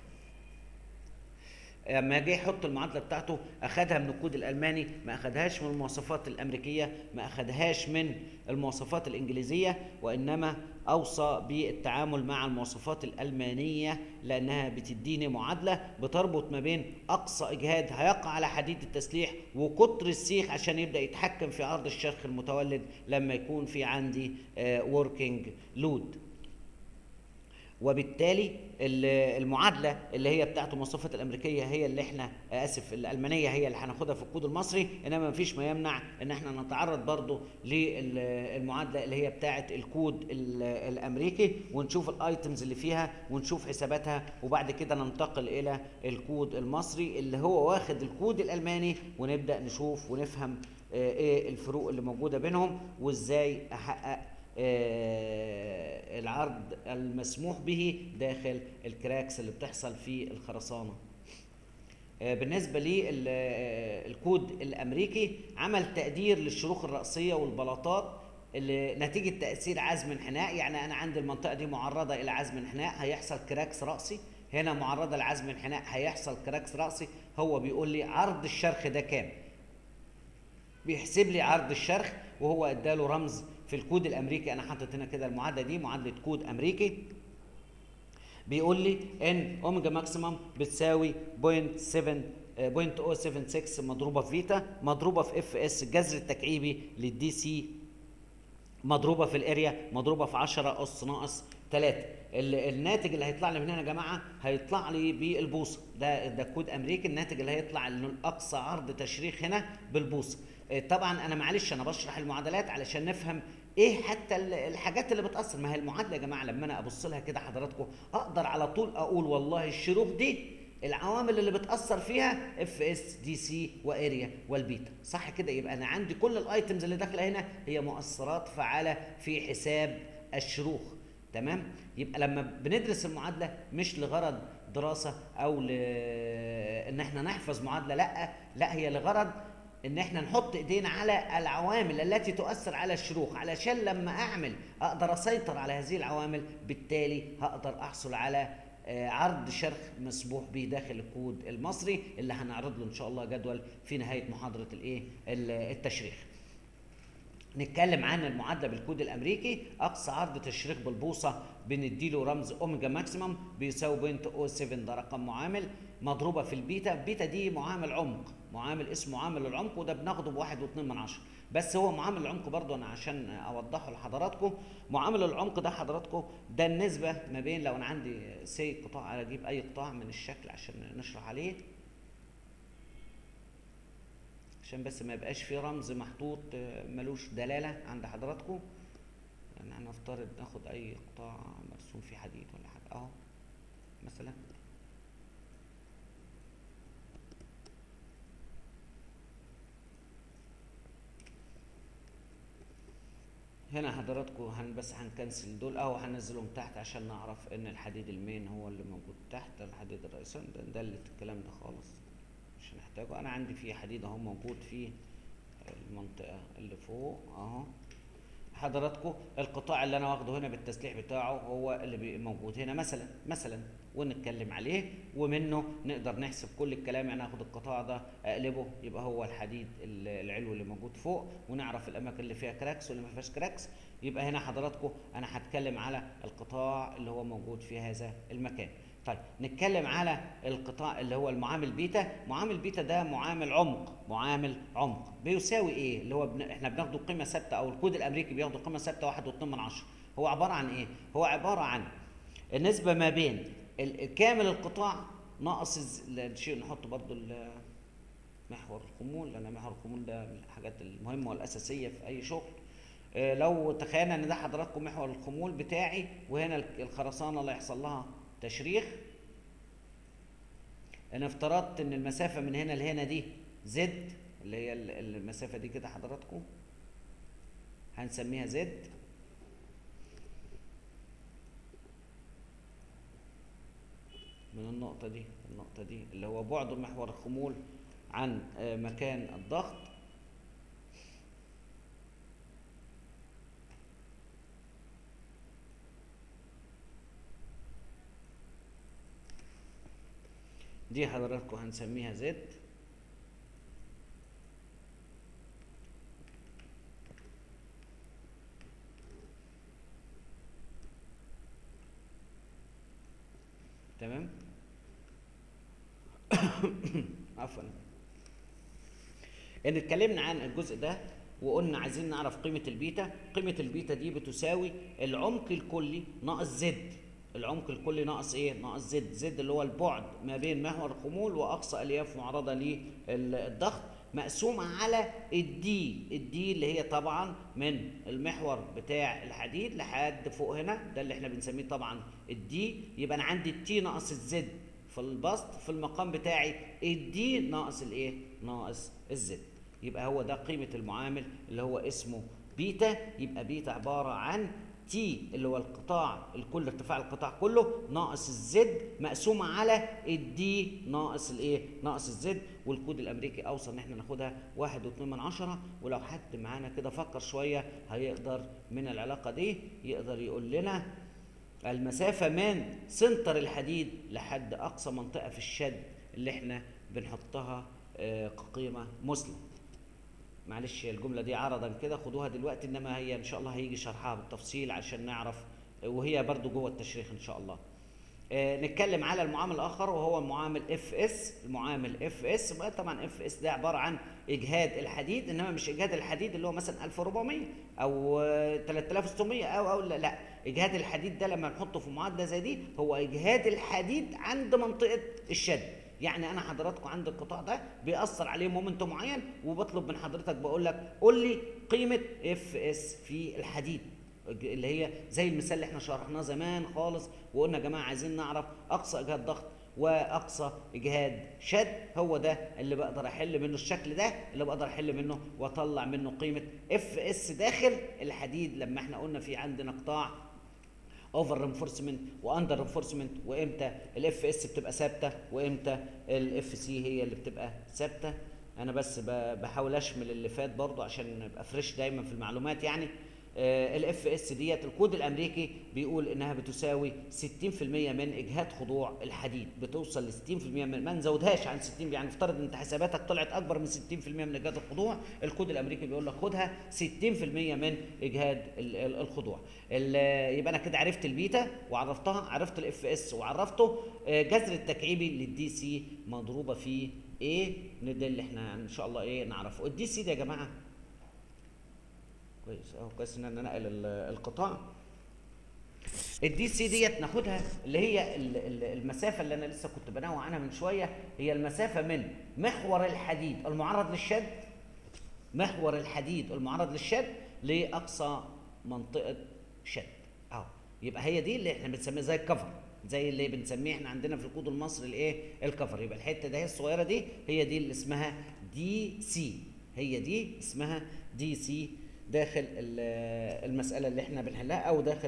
لما جه يحط المعادله بتاعته اخدها من الكود الالماني ما اخدهاش من المواصفات الامريكيه ما اخدهاش من المواصفات الانجليزيه وانما اوصى بالتعامل مع المواصفات الالمانيه لانها بتديني معادله بتربط ما بين اقصى اجهاد هيقع على حديد التسليح وقطر السيخ عشان يبدا يتحكم في عرض الشرخ المتولد لما يكون في عندي وركينج لود وبالتالي المعادله اللي هي بتاعت المواصفات الامريكيه هي اللي احنا اسف الالمانيه هي اللي هناخدها في الكود المصري انما مفيش ما يمنع ان احنا نتعرض برضو للمعادله اللي هي بتاعت الكود الامريكي ونشوف الايتمز اللي فيها ونشوف حساباتها وبعد كده ننتقل الى الكود المصري اللي هو واخد الكود الالماني ونبدا نشوف ونفهم ايه الفروق اللي موجوده بينهم وازاي احقق آه، العرض المسموح به داخل الكراكس اللي بتحصل في الخرسانه آه، بالنسبه للكود الامريكي عمل تقدير للشروخ الرأسيه والبلاطات اللي نتيجه تاثير عزم انحناء يعني انا عندي المنطقه دي معرضه الى عزم انحناء هيحصل كراكس رأسي هنا معرضه لعزم انحناء هيحصل كراكس رأسي هو بيقول لي عرض الشرخ ده كام بيحسب لي عرض الشرخ وهو اداله رمز في الكود الامريكي انا حاطط هنا كده المعادله دي معادله كود امريكي بيقول لي ان اوميجا ماكسيمم بتساوي 0.7 0.076 مضروبه في فيتا مضروبه في اف اس الجذر التكعيبي للدي سي مضروبه في الاريا مضروبه في 10 اس ناقص 3 الناتج اللي هيطلع لي من هنا يا جماعه هيطلع لي بالبوصه ده ده كود امريكي الناتج اللي هيطلع انه الاقصى عرض تشريخ هنا بالبوصه طبعا انا معلش انا بشرح المعادلات علشان نفهم ايه حتى الحاجات اللي بتاثر ما هي المعادله يا جماعه لما انا ابص لها كده حضراتكم اقدر على طول اقول والله الشروخ دي العوامل اللي بتاثر فيها اف اس دي سي واريا والبيتا صح كده يبقى انا عندي كل الايتمز اللي داخله هنا هي مؤثرات فعاله في حساب الشروخ تمام يبقى لما بندرس المعادله مش لغرض دراسه او ل ان احنا نحفظ معادله لا لا هي لغرض ان احنا نحط ايدينا على العوامل التي تؤثر على الشروخ علشان لما اعمل اقدر اسيطر على هذه العوامل بالتالي هقدر احصل على عرض شرخ مسموح به داخل الكود المصري اللي هنعرض له ان شاء الله جدول في نهايه محاضره الايه التشريح نتكلم عن المعادله بالكود الامريكي اقصى عرض تشريح بالبوصه بنديله رمز اوميجا ماكسيمم بيساوي 0.07 ده رقم معامل مضروبه في البيتا البيتا دي معامل عمق معامل اسمه معامل العمق وده بناخده بواحد واتنين من عشرة بس هو معامل العمق برضو انا عشان اوضحه لحضراتكم معامل العمق ده حضراتكم ده النسبه ما بين لو انا عندي سي قطاع اجيب اي قطاع من الشكل عشان نشرح عليه عشان بس ما يبقاش في رمز محطوط ملوش دلاله عند حضراتكم يعني هنفترض ناخد اي قطاع مرسوم فيه حديد ولا حاجه اهو مثلا هنا حضراتكم هن بس هنكنسل دول او هنزلهم تحت عشان نعرف ان الحديد المين هو اللي موجود تحت الحديد الرئيسي ده ندلت الكلام ده خالص مش هنحتاجه انا عندي فيه حديد اهو موجود في المنطقه اللي فوق اهو حضراتكم القطاع اللي انا واخده هنا بالتسليح بتاعه هو اللي موجود هنا مثلا مثلا ونتكلم عليه ومنه نقدر نحسب كل الكلام يعني اخد القطاع ده اقلبه يبقى هو الحديد العلوي اللي موجود فوق ونعرف الاماكن اللي فيها كراكس واللي ما فيهاش كراكس يبقى هنا حضراتكم انا هتكلم على القطاع اللي هو موجود في هذا المكان طيب نتكلم على القطاع اللي هو المعامل بيتا معامل بيتا ده معامل عمق معامل عمق بيساوي ايه اللي هو بن... احنا بناخده قيمه ثابته او الكود الامريكي بياخده قيمه ثابته 1.2 من عشرة هو عباره عن ايه هو عباره عن النسبه ما بين كامل القطاع ناقص الشيء نحط برضو محور الخمول لان محور الخمول ده من الحاجات المهمه والاساسيه في اي شغل لو تخيلنا ان ده حضراتكم محور الخمول بتاعي وهنا الخرسانه اللي هيحصل لها تشريخ انا افترضت ان المسافه من هنا لهنا دي زد اللي هي المسافه دي كده حضراتكم هنسميها زد من النقطة دي النقطة دي اللي هو بعد محور الخمول عن مكان الضغط دي حضراتكم هنسميها زد تمام عفوا ان اتكلمنا عن الجزء ده وقلنا عايزين نعرف قيمه البيتا قيمه البيتا دي بتساوي العمق الكلي ناقص زد العمق الكلي ناقص ايه ناقص زد زد اللي هو البعد ما بين محور الخمول واقصى الياف معرضه للضغط مقسومة على الدي الدي اللي هي طبعا من المحور بتاع الحديد لحد فوق هنا ده اللي احنا بنسميه طبعا الدي يبقى انا عندي التي ناقص الزد في البسط في المقام بتاعي الدي ناقص الايه ناقص الزد يبقى هو ده قيمة المعامل اللي هو اسمه بيتا يبقى بيتا عباره عن تي اللي هو القطاع الكل ارتفاع القطاع كله ناقص الزد مقسومه على الدي ناقص الايه ناقص الزد والكود الامريكي اوصل ان احنا ناخدها واحد واتنين من عشرة ولو حد معانا كده فكر شويه هيقدر من العلاقه دي يقدر يقول لنا المسافه من سنتر الحديد لحد اقصى منطقه في الشد اللي احنا بنحطها آه، كقيمه مسلم معلش الجمله دي عرضا كده خدوها دلوقتي انما هي ان شاء الله هيجي شرحها بالتفصيل عشان نعرف وهي برضو جوه التشريح ان شاء الله آه نتكلم على المعامل الاخر وهو المعامل اف اس المعامل اف اس طبعا اف اس ده عباره عن اجهاد الحديد انما مش اجهاد الحديد اللي هو مثلا 1400 او 3600 او او لا, لا اجهاد الحديد ده لما نحطه في معادله زي دي هو اجهاد الحديد عند منطقه الشد يعني انا حضراتكم عند القطاع ده بيأثر عليه مومنت معين وبطلب من حضرتك بقول لك قول لي قيمه اف اس في الحديد اللي هي زي المثال اللي احنا شرحناه زمان خالص وقلنا يا جماعه عايزين نعرف اقصى اجهاد ضغط واقصى اجهاد شد هو ده اللي بقدر احل منه الشكل ده اللي بقدر احل منه واطلع منه قيمه اف اس داخل الحديد لما احنا قلنا في عندنا قطاع اوفر رينفورسمنت واندر رينفورسمنت وامتى الاف اس بتبقى ثابته وامتى الاف سي هي اللي بتبقى ثابته انا بس بحاول اشمل اللي فات برضو عشان ابقى فريش دايما في المعلومات يعني الاف اس ديت الكود الامريكي بيقول انها بتساوي 60% من اجهاد خضوع الحديد بتوصل ل 60% من ما نزودهاش عن 60 يعني افترض انت حساباتك طلعت اكبر من 60% من اجهاد الخضوع الكود الامريكي بيقول لك خدها 60% من اجهاد الخضوع يبقى انا كده عرفت البيتا وعرفتها عرفت الاف اس وعرفته جذر التكعيبي للدي سي مضروبه في ايه ده اللي احنا ان شاء الله ايه نعرفه الدي سي ده يا جماعه كويس اهو كويس ان انا نقل القطاع الدي سي ديت ناخدها اللي هي المسافه اللي انا لسه كنت بنوع عنها من شويه هي المسافه من محور الحديد المعرض للشد محور الحديد المعرض للشد لاقصى منطقه شد اهو يبقى هي دي اللي احنا بنسميها زي الكفر زي اللي بنسميه احنا عندنا في الكود المصري الايه الكفر يبقى الحته ده هي الصغيره دي هي دي اللي اسمها دي سي هي دي اسمها دي سي داخل المسألة اللي احنا بنحلها أو داخل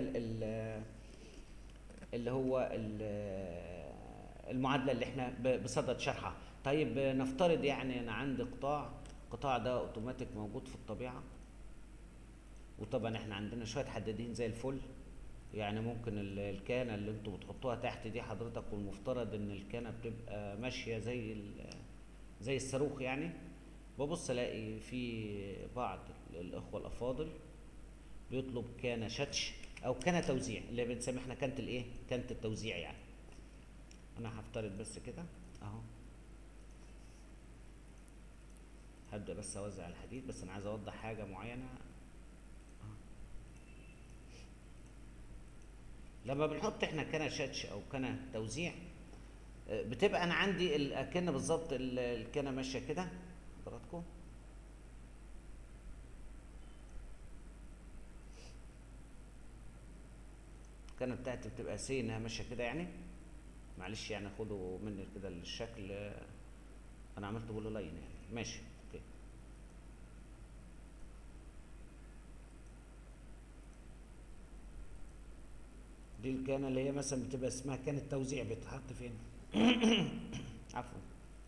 اللي هو المعادلة اللي احنا بصدد شرحها طيب نفترض يعني أنا عندي قطاع القطاع ده أوتوماتيك موجود في الطبيعة وطبعا احنا عندنا شوية حدادين زي الفل يعني ممكن الكانة اللي انتوا بتحطوها تحت دي حضرتك والمفترض ان الكانة بتبقى ماشية زي زي الصاروخ يعني ببص الاقي في بعض الاخوه الافاضل بيطلب كان شتش او كان توزيع اللي بنسميه احنا كانت الايه كانت التوزيع يعني انا هفترض بس كده اهو هبدا بس اوزع الحديد بس انا عايز اوضح حاجه معينه أهو. لما بنحط احنا كان شتش او كان توزيع بتبقى انا عندي اكن بالظبط الكنه ماشيه كده حضراتكم الكنه بتاعتي بتبقى سي انها ماشيه كده يعني معلش يعني خدوا مني كده الشكل انا عملت بولو لاين يعني ماشي اوكي دي الكانه اللي هي مثلا بتبقى اسمها كانه توزيع بتتحط فين عفوا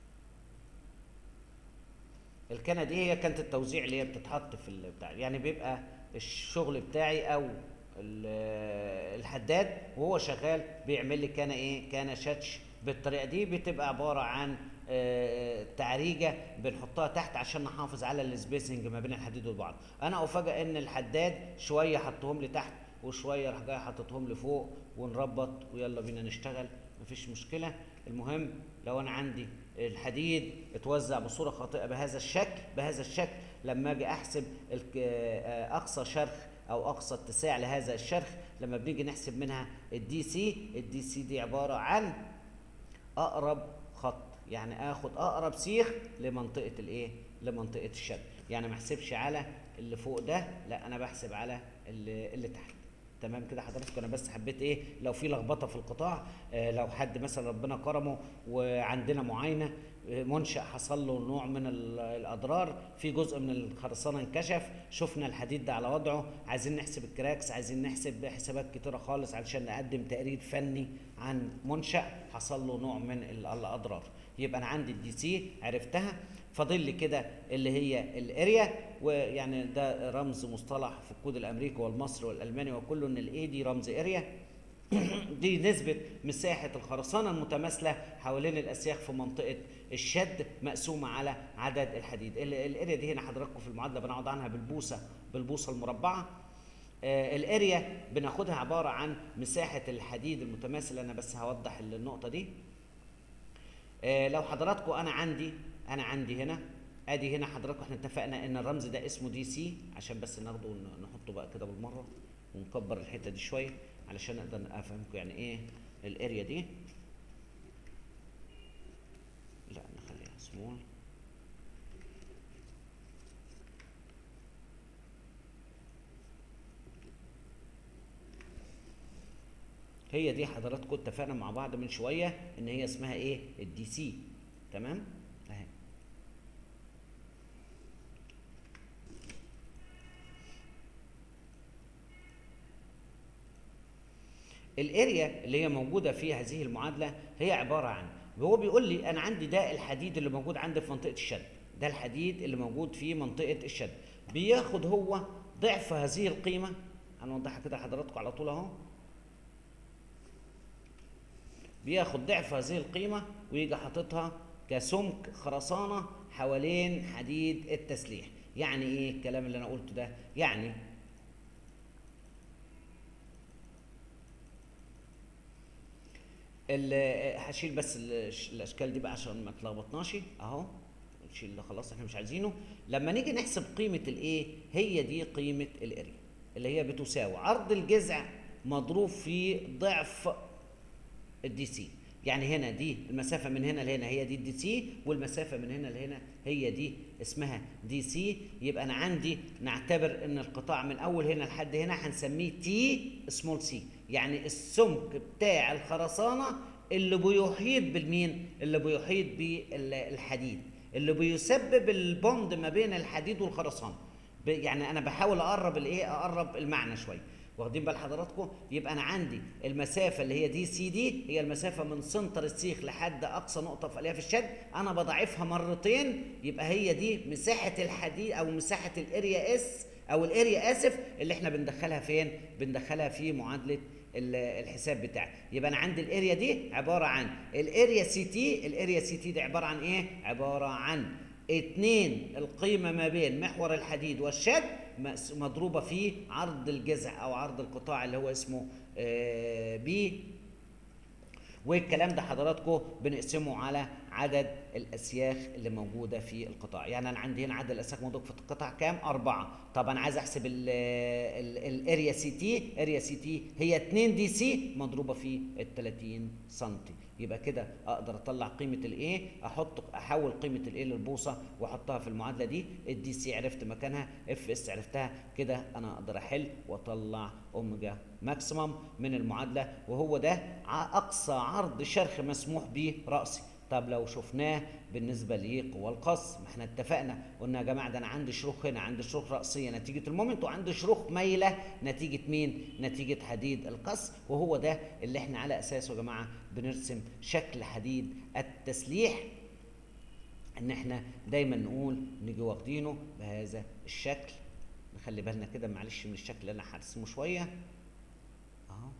الكنه دي هي كانت التوزيع اللي هي بتتحط في البتاع يعني بيبقى الشغل بتاعي او الحداد وهو شغال بيعمل لي كان ايه كان شاتش بالطريقه دي بتبقى عباره عن تعريجه بنحطها تحت عشان نحافظ على السبيسنج ما بين الحديد وبعض انا افاجئ ان الحداد شويه حطهم لي تحت وشويه راح جاي حاططهم لي فوق ونربط ويلا بينا نشتغل مفيش مشكله المهم لو انا عندي الحديد اتوزع بصوره خاطئه بهذا الشكل بهذا الشكل لما اجي احسب اقصى شرخ او اقصى اتساع لهذا الشرخ لما بنيجي نحسب منها الدي سي الدي سي دي عباره عن اقرب خط يعني اخد اقرب سيخ لمنطقه الايه لمنطقه الشد يعني ما احسبش على اللي فوق ده لا انا بحسب على اللي, اللي تحت تمام كده حضرتك انا بس حبيت ايه لو في لخبطه في القطاع آه لو حد مثلا ربنا كرمه وعندنا معاينه آه، منشأ حصل له نوع من ال- الاضرار في جزء من الخرسانه انكشف شفنا الحديد ده على وضعه عايزين نحسب الكراكس عايزين نحسب حسابات كتيره خالص علشان نقدم تقرير فني عن منشأ حصل له نوع من ال- الاضرار يبقى انا عندي الدي سي عرفتها فاضل لي كده اللي هي الاريا ويعني ده رمز مصطلح في الكود الامريكي والمصري والالماني وكله ان الاي دي رمز اريا دي نسبة مساحة الخرسانة المتماثلة حوالين الأسياخ في منطقة الشد مقسومة على عدد الحديد ال- الاريا دي هنا حضراتكم في المعادلة بنقعد عنها بالبوصة بالبوصة المربعة آه الاريا بناخدها عبارة عن مساحة الحديد المتماثل أنا بس هوضح النقطة دي آه، لو حضراتكم انا عندي انا عندي هنا ادي هنا حضراتكم احنا اتفقنا ان الرمز ده اسمه دي سي عشان بس ناخده ون- نحطه بقى كده بالمره ونكبر الحته دي شويه علشان نقدر افهمكم يعني ايه الاريا دي لا نخليها سمول هي دي حضراتكم اتفقنا مع بعض من شويه ان هي اسمها ايه الدي سي تمام اهي الاريا اللي هي موجوده في هذه المعادله هي عباره عن هو بيقول لي انا عندي ده الحديد اللي موجود عندي في منطقه الشد ده الحديد اللي موجود في منطقه الشد بياخد هو ضعف هذه القيمه هنوضحها كده لحضراتكم على طول اهو بياخد ضعف هذه القيمة ويجي حاططها كسمك خرسانة حوالين حديد التسليح يعني ايه الكلام اللي انا قلته ده يعني ال- هشيل بس ال- الاشكال دي بقى عشان ما تلخبطناش اهو نشيل ده خلاص احنا مش عايزينه لما نيجي نحسب قيمه الايه هي دي قيمه الاريا اللي هي بتساوي عرض الجذع مضروب في ضعف الدي سي يعني هنا دي المسافة من هنا لهنا هي دي الدي سي والمسافة من هنا لهنا هي دي اسمها دي سي يبقى أنا عندي نعتبر إن القطاع من أول هنا لحد هنا هنسميه تي سمول سي يعني السمك بتاع الخرسانة اللي بيحيط بالمين؟ اللي بيحيط بالحديد اللي بيسبب البوند ما بين الحديد والخرسانة ب- يعني أنا بحاول أقرب الإيه؟ أقرب المعنى شوية واخدين بال حضراتكم يبقى انا عندي المسافه اللي هي دي سي دي هي المسافه من سنتر السيخ لحد اقصى نقطه في الياف الشد انا بضاعفها مرتين يبقى هي دي مساحه الحديد او مساحه الاريا اس او الاريا اسف اللي احنا بندخلها فين بندخلها في معادله ال- الحساب بتاعي يبقى انا عندي الاريا دي عباره عن الاريا سي تي الاريا سي تي دي عباره عن ايه عباره عن اتنين القيمة ما بين محور الحديد والشد مقس- مضروبة في عرض الجذع أو عرض القطاع اللي هو اسمه آه، بي والكلام ده حضراتكم بنقسمه على عدد الاسياخ اللي موجوده في القطاع يعني انا عندي هنا عدد الاسياخ موجود في القطاع كام أربعة طب انا عايز احسب الاريا سي تي اريا سي تي هي 2 دي سي مضروبه في ال 30 سم يبقى كده اقدر اطلع قيمه الايه احط احول قيمه الايه للبوصه واحطها في المعادله دي الدي سي عرفت مكانها اف اس عرفتها كده انا اقدر احل واطلع اوميجا ماكسيمم من المعادله وهو ده ع- اقصى عرض شرخ مسموح به راسي طب لو شفناه بالنسبه لقوى القص ما احنا اتفقنا قلنا يا جماعه ده انا عندي شروخ هنا عندي شروخ راسيه نتيجه المومنت وعندي شروخ مايله نتيجه مين نتيجه حديد القص وهو ده اللي احنا على اساسه يا جماعه بنرسم شكل حديد التسليح ان احنا دايما نقول نيجي واخدينه بهذا الشكل نخلي بالنا كده معلش من الشكل اللي انا هرسمه شويه اهو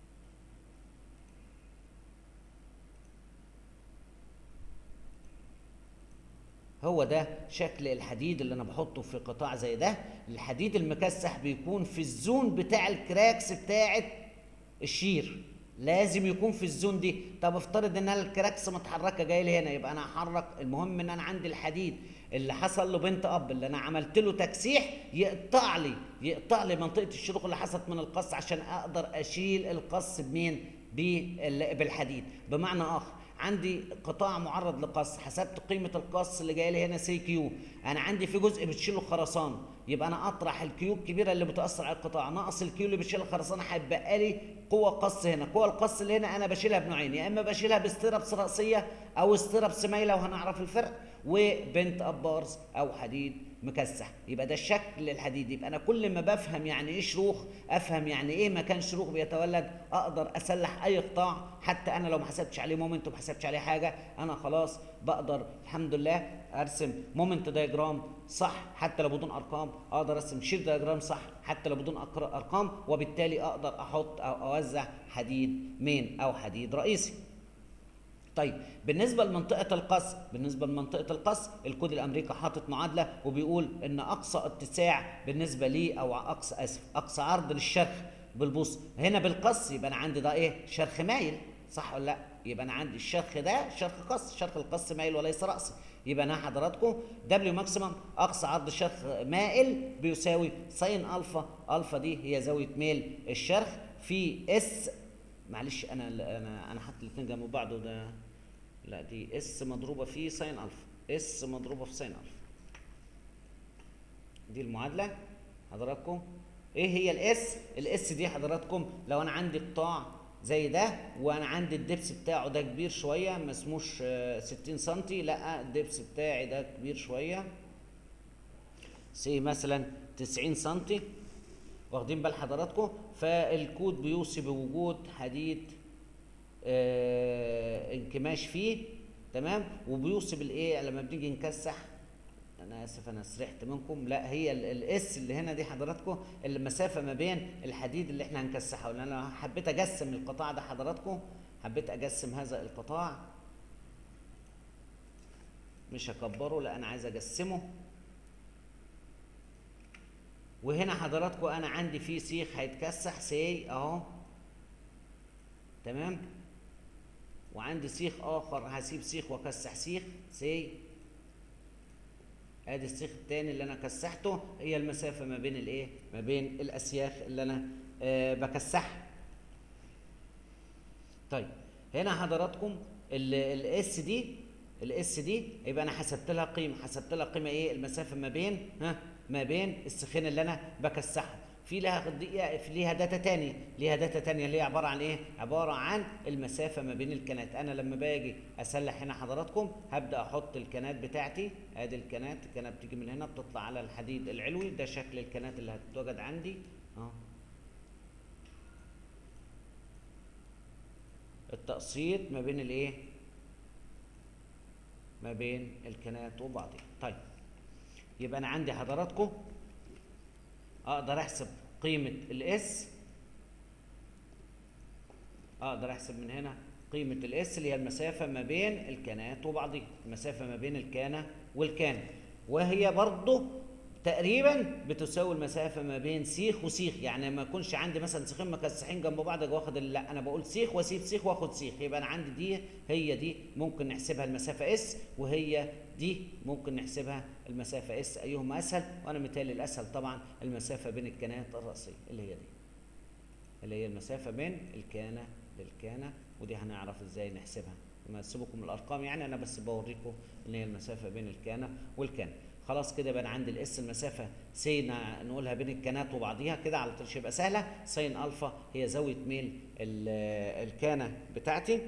هو ده شكل الحديد اللي انا بحطه في قطاع زي ده الحديد المكسح بيكون في الزون بتاع الكراكس بتاعه الشير لازم يكون في الزون دي طب افترض ان انا الكراكس متحركه جايه لي هنا يبقى انا هحرك المهم ان انا عندي الحديد اللي حصل له بنت اب اللي انا عملت له تكسيح يقطع لي يقطع لي منطقه الشروخ اللي حصلت من القص عشان اقدر اشيل القص بمين بال- بالحديد بمعنى اخر عندي قطاع معرض لقص حسبت قيمه القص اللي جاي لي هنا سي كيو انا عندي في جزء بتشيله خرسان يبقى انا اطرح الكيو الكبيره اللي بتاثر على القطاع ناقص الكيو اللي بتشيل الخرسانه هيبقى لي قوه قص هنا قوه القص اللي هنا انا بشيلها بنوعين يا اما بشيلها باسترابس راسيه او استرابس مايله وهنعرف الفرق وبنت اب بارز او حديد مكسح يبقى ده الشكل الحديدي يبقى انا كل ما بفهم يعني ايه شروخ افهم يعني ايه مكان شروخ بيتولد اقدر اسلح اي قطاع حتى انا لو ما حسبتش عليه مومنت وما حسبتش عليه حاجه انا خلاص بقدر الحمد لله ارسم مومنت دايجرام صح حتى لو بدون ارقام اقدر ارسم شير دايجرام صح حتى لو بدون ارقام وبالتالي اقدر احط او اوزع حديد مين او حديد رئيسي طيب بالنسبه لمنطقه القص بالنسبه لمنطقه القص الكود الامريكي حاطط معادله وبيقول ان اقصى اتساع بالنسبه لي او اقصى اسف اقصى عرض للشرخ بالبص هنا بالقص يبقى انا عندي ده ايه شرخ مايل صح ولا لا يبقى انا عندي الشرخ ده شرخ قص شرخ القص مايل وليس راسي يبقى انا حضراتكم دبليو ماكسيمم اقصى عرض الشرخ مائل بيساوي ساين الفا الفا دي هي زاويه ميل الشرخ في اس معلش انا انا انا حاطط الاثنين جنب بعض وده لا دي اس مضروبه في ساين الفا اس مضروبه في ساين الفا دي المعادله حضراتكم ايه هي الاس الاس دي حضراتكم لو انا عندي قطاع زي ده وانا عندي الدبس بتاعه ده كبير شويه ما اسموش 60 سم لا الدبس بتاعي ده كبير شويه سي مثلا 90 سم واخدين بال حضراتكم فالكود بيوصي بوجود حديد آه انكماش فيه تمام وبيوصي بالايه لما بنيجي نكسح انا اسف انا سرحت منكم لا هي الاس اللي هنا دي حضراتكم المسافه ما بين الحديد اللي احنا هنكسحه لان انا حبيت اجسم القطاع ده حضراتكم حبيت اجسم هذا القطاع مش هكبره لا انا عايز اجسمه وهنا حضراتكم انا عندي فيه سيخ هيتكسح سي اهو تمام وعندي سيخ اخر هسيب سيخ واكسح سيخ سي ادي السيخ الثاني اللي انا كسحته هي المسافه ما بين الايه ما بين الاسياخ اللي انا آه بكسحها طيب هنا حضراتكم الاس دي الاس دي يبقى انا حسبت لها قيمه حسبت لها قيمه ايه المسافه ما بين ها ما بين السخين اللي انا بكسحها في لها في ليها داتا تانية ليها داتا تانية اللي هي عبارة عن ايه عبارة عن المسافة ما بين الكنات انا لما باجي اسلح هنا حضراتكم هبدأ احط الكنات بتاعتي ادي الكنات الكنات بتيجي من هنا بتطلع على الحديد العلوي ده شكل الكنات اللي هتتوجد عندي اه التقسيط ما بين الايه ما بين الكنات وبعضها طيب يبقى انا عندي حضراتكم اقدر احسب قيمه الاس اقدر احسب من هنا قيمه الاس اللي هي المسافه ما بين الكانات وبعضها المسافه ما بين الكانه والكانه وهي برضه تقريبا بتساوي المسافه ما بين سيخ وسيخ يعني ما يكونش عندي مثلا سيخين مكسحين جنب بعض اجي واخد لا انا بقول سيخ واسيب سيخ واخد سيخ يبقى انا عندي دي هي دي ممكن نحسبها المسافه اس وهي دي ممكن نحسبها المسافه اس ايهما اسهل وانا مثالي الاسهل طبعا المسافه بين الكنات الراسيه اللي هي دي اللي هي المسافه بين الكانه للكانه ودي هنعرف ازاي نحسبها ما سيبكم الارقام يعني انا بس بوريكم اللي هي المسافه بين الكانه والكانه خلاص كده يبقى انا عندي الاس المسافه سي نقولها بين الكانات وبعضيها كده على طول يبقى سهله ساين الفا هي زاويه ميل الكانه بتاعتي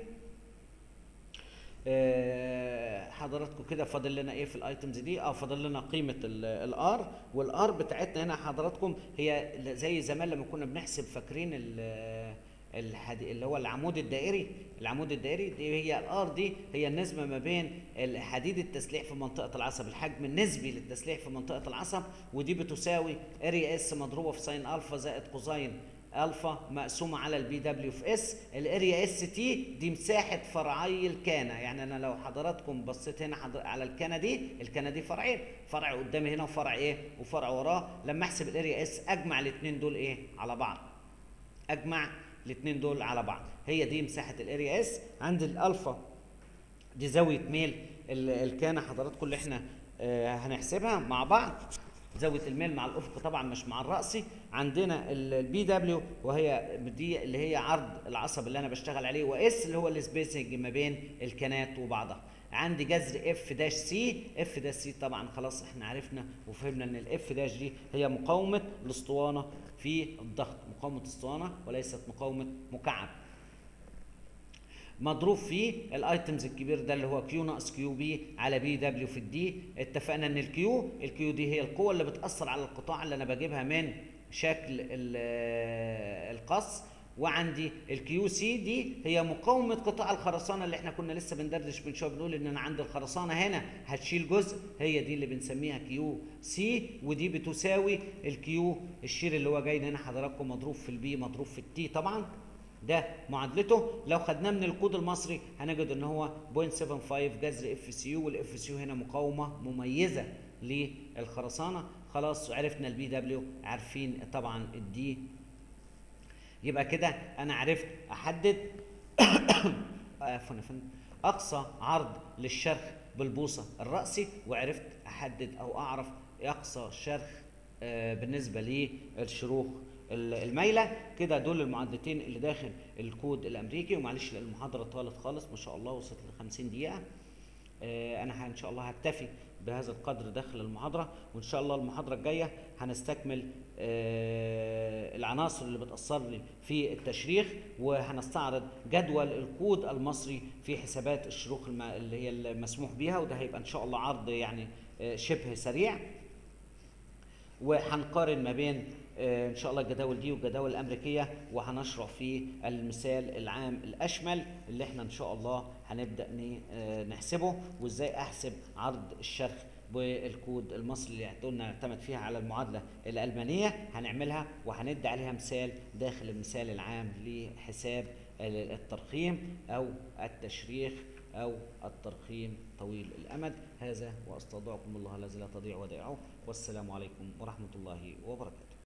أه حضراتكم كده فاضل لنا ايه في الايتمز دي اه فاضل لنا قيمه الار والار بتاعتنا هنا حضراتكم هي زي زمان لما كنا بنحسب فاكرين الحدي... اللي هو العمود الدائري العمود الدائري دي هي الار دي هي النسبه ما بين حديد التسليح في منطقه العصب الحجم النسبي للتسليح في منطقه العصب ودي بتساوي اريا اس مضروبه في ساين الفا زائد كوزين الفا مقسومه على البي دبليو في اس الاريا اس تي دي مساحه فرعي الكانه يعني انا لو حضراتكم بصيت هنا حضر... على الكانه دي الكانه دي فرعين فرع قدامي هنا وفرع ايه وفرع وراه لما احسب الاريا اس اجمع الاثنين دول ايه على بعض اجمع الاثنين دول على بعض هي دي مساحه الاريا اس عند الالفا دي زاويه ميل الكانه حضراتكم اللي احنا آه هنحسبها مع بعض زاويه الميل مع الافق طبعا مش مع الراسي عندنا البي دبليو وهي دي اللي هي عرض العصب اللي انا بشتغل عليه واس اللي هو السبيسنج ما بين الكنات وبعضها عندي جذر اف داش سي اف داش سي طبعا خلاص احنا عرفنا وفهمنا ان الاف داش دي هي مقاومه الاسطوانه في الضغط مقاومه اسطوانه وليست مقاومه مكعب مضروب فيه الايتمز الكبير ده اللي هو كيو ناقص كيو بي على بي دبليو في الدي اتفقنا ان الكيو الكيو دي هي القوه اللي بتاثر على القطاع اللي انا بجيبها من شكل القص وعندي الكيو سي دي هي مقاومه قطاع الخرسانه اللي احنا كنا لسه بندردش من شويه بنقول ان انا عندي الخرسانه هنا هتشيل جزء هي دي اللي بنسميها كيو سي ودي بتساوي الكيو الشير اللي هو جاي هنا حضراتكم مضروب في البي مضروب في التي طبعا ده معادلته لو خدناه من الكود المصري هنجد ان هو 0.75 جذر اف سي يو والاف سي يو هنا مقاومه مميزه للخرسانه خلاص عرفنا البي دبليو عارفين طبعا الدي يبقى كده انا عرفت احدد عفوا اقصى عرض للشرخ بالبوصه الراسي وعرفت احدد او اعرف اقصى شرخ بالنسبه للشروخ المايله كده دول المعدتين اللي داخل الكود الامريكي ومعلش المحاضره طالت خالص ما شاء الله وصلت ل 50 دقيقه انا ان شاء الله هكتفي بهذا القدر داخل المحاضره وان شاء الله المحاضره الجايه هنستكمل العناصر اللي بتاثر لي في التشريح وهنستعرض جدول الكود المصري في حسابات الشروخ اللي هي المسموح بيها وده هيبقى ان شاء الله عرض يعني شبه سريع وهنقارن ما بين ان شاء الله الجداول دي والجداول الامريكيه وهنشرح في المثال العام الاشمل اللي احنا ان شاء الله هنبدا نحسبه وازاي احسب عرض الشرخ بالكود المصري اللي قلنا نعتمد فيها على المعادله الالمانيه هنعملها وهندي عليها مثال داخل المثال العام لحساب الترخيم او التشريح او الترخيم طويل الامد هذا واستودعكم الله الذي لا تضيع ودائعه والسلام عليكم ورحمه الله وبركاته